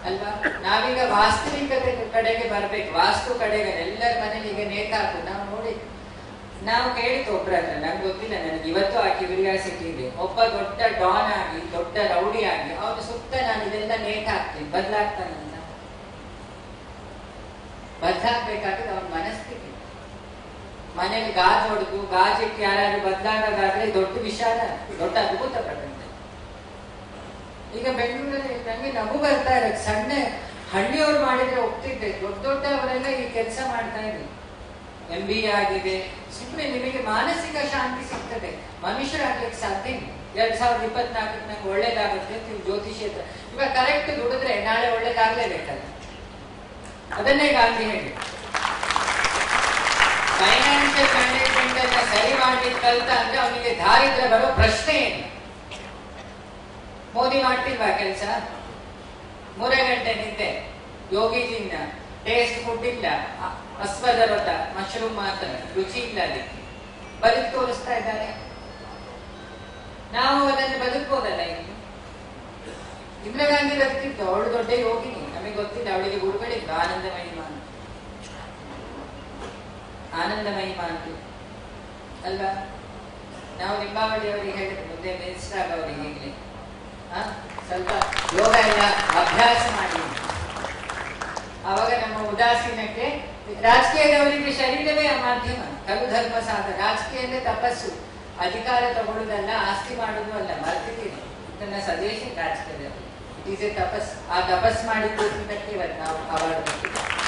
ಅಲ್ವಾ ನಾವೀಗ ವಾಸ್ತವಿಕತೆ ಕಡೆಗೆ ಬರ್ಬೇಕು ವಾಸ್ತು ಕಡೆಗೆ ಎಲ್ಲರ ಮನೇಲಿ ಈಗ ನೇತಾಕು ನಾವು ನೋಡಿ ನಾವು ಕೇಳಿದ್ದು ಒಬ್ರನ್ನ ನಂಗೆ ಗೊತ್ತಿಲ್ಲ ನನಗೆ ಇವತ್ತು ಆ ಕ್ಯೂರಿಯಾಸಿಟಿ ಇದೆ ಒಬ್ಬ ದೊಡ್ಡ ಡಾನ್ ಆಗಿ ದೊಡ್ಡ ರೌಡಿ ಆಗಿ ಅವನ ಸುತ್ತ ನಾನು ಇದೆಲ್ಲ ನೇಟ್ ಹಾಕ್ತೀನಿ ಬದಲಾಗ್ತಾನಂತ ಬದಲಾಗ್ಬೇಕಾದ್ರೆ ಅವನ ಮನಸ್ಥಿತಿ ಮನೇಲಿ ಗಾಜ್ ಹೊಡೆದು ಗಾಜಿಟ್ಟು ಯಾರಾದ್ರೂ ಬದಲಾಗೋದಾದ್ರೆ ದೊಡ್ಡ ವಿಷಾದ ದೊಡ್ಡ ಅದ್ಭುತ ಪ್ರಪಂಚ ಈಗ ಬೆಂಗಳೂರಲ್ಲಿ ನಂಗೆ ನಗು ಬರ್ತಾ ಇರೋದು ಸಣ್ಣ ಹಳ್ಳಿಯವ್ರು ಮಾಡಿದ್ರೆ ಒಪ್ತಿದ್ದೆ ದೊಡ್ಡ ದೊಡ್ಡವರೆಲ್ಲ ಈ ಕೆಲಸ ಮಾಡ್ತಾ ಇದ್ರು ಎಂ ಬಿ ಎ ಆಗಿದೆ ಸುಮ್ಮನೆ ನಿಮಗೆ ಮಾನಸಿಕ ಶಾಂತಿ ಸಿಗ್ತದೆ ಮನುಷ್ಯರಾಗ್ಲಿಕ್ಕೆ ಸಾಧ್ಯ ಇಲ್ಲ ಎರಡ್ ಸಾವಿರದ ಇಪ್ಪತ್ನಾಲ್ಕಕ್ಕೆ ನಂಗೆ ಒಳ್ಳೇದಾಗುತ್ತೆ ಅಂತ ನೀವು ಜ್ಯೋತಿಷ್ಯ ಹತ್ರ ಇವಾಗ ಕರೆಕ್ಟ್ ದುಡಿದ್ರೆ ನಾಳೆ ಒಳ್ಳೇದಾಗ್ಲೇಬೇಕಲ್ಲ ಅದನ್ನೇ ಗಾಂಧಿ ಹೇಳಿ ಫೈನಾನ್ಷಿಯಲ್ ಮ್ಯಾನೇಜ್ಮೆಂಟ್ ಅನ್ನ ಸರಿ ಮಾಡ್ಲಿಕ್ಕೆ ಕಲ್ತ ಅಂದ್ರೆ ಅವನಿಗೆ ದಾರಿದ್ರ್ಯ ಬರೋ ಪ್ರಶ್ನೆ ಇಲ್ಲ ಮೋದಿ ಮಾಡ್ತಿಲ್ವಾ ಕೆಲಸ ಮೂರೇ ಗಂಟೆ ನಿದ್ದೆ ಯೋಗಿಜಿಂದ ಟೇಸ್ಟ್ ಫುಡ್ ಇಲ್ಲ ಅ- ಅಸ್ವದ ರಥ ಮಶ್ರೂಮ್ ಮಾತ್ರ ರುಚಿ ಇಲ್ಲ ಅದಕ್ಕೆ ಬದುಕು ತೋರಿಸ್ತಾ ಇದ್ದಾರೆ ನಾವು ಅದನ್ನು ಬದುಕ್ಬೋದಲ್ಲ ಇನ್ನು ಇಂದಿರಾ ಗಾಂಧಿ ಬದುಕಿದ್ದು ಅವಳು ದೊಡ್ಡ ಯೋಗಿನಿ ನಮಗೆ ಗೊತ್ತಿಲ್ಲ ಅವಳಿಗೆ ಗುರುಗಳಿದ್ದು ಆನಂದಮಯಿ ಮಾನ್ ಆನಂದಮಯಿ ಮಾನ್ ಅಲ್ವಾ ನಾವು ನಿಂಬಾವಳಿ ಅವರಿಗೆ ಹೇಳಿದ್ರು ಮುಂದೆ ಮಿನಿಸ್ಟರ್ ಆಗವರಿಗೆ ಈಗಲೇ ಆ, ಸ್ವಲ್ಪ ಯೋಗ ಎಲ್ಲ ಅಭ್ಯಾಸ ಮಾಡಿ ಆವಾಗ ನಮ್ಮ ಉದಾಸೀನಕ್ಕೆ ರಾಜಕೀಯದವರಿಗೆ ಶರೀರವೇ ಆ ಮಾಧ್ಯಮ ಕಲು ಧರ್ಮ ಸಾಧ ರಾಜಕೀಯನೇ ತಪಸ್ಸು ಅಧಿಕಾರ ತಗೊಳ್ಳೋದಲ್ಲ ಆಸ್ತಿ ಮಾಡೋದು ಅಲ್ಲ ಮರ್ತಿದ್ದೀನಿ ನನ್ನ ಸಜೆಷನ್ ರಾಜಕೀಯದವರು ಇಟ್ ಈಸ್ ಎ ತಪಸ್ ಆ ತಪಸ್ ಮಾಡಿದ್ದಕ್ಕೆ ಇವತ್ತು ನಾವು ಅವಾರ್ಡ್ ಕೊಟ್ಟಿದ್ದೇವೆ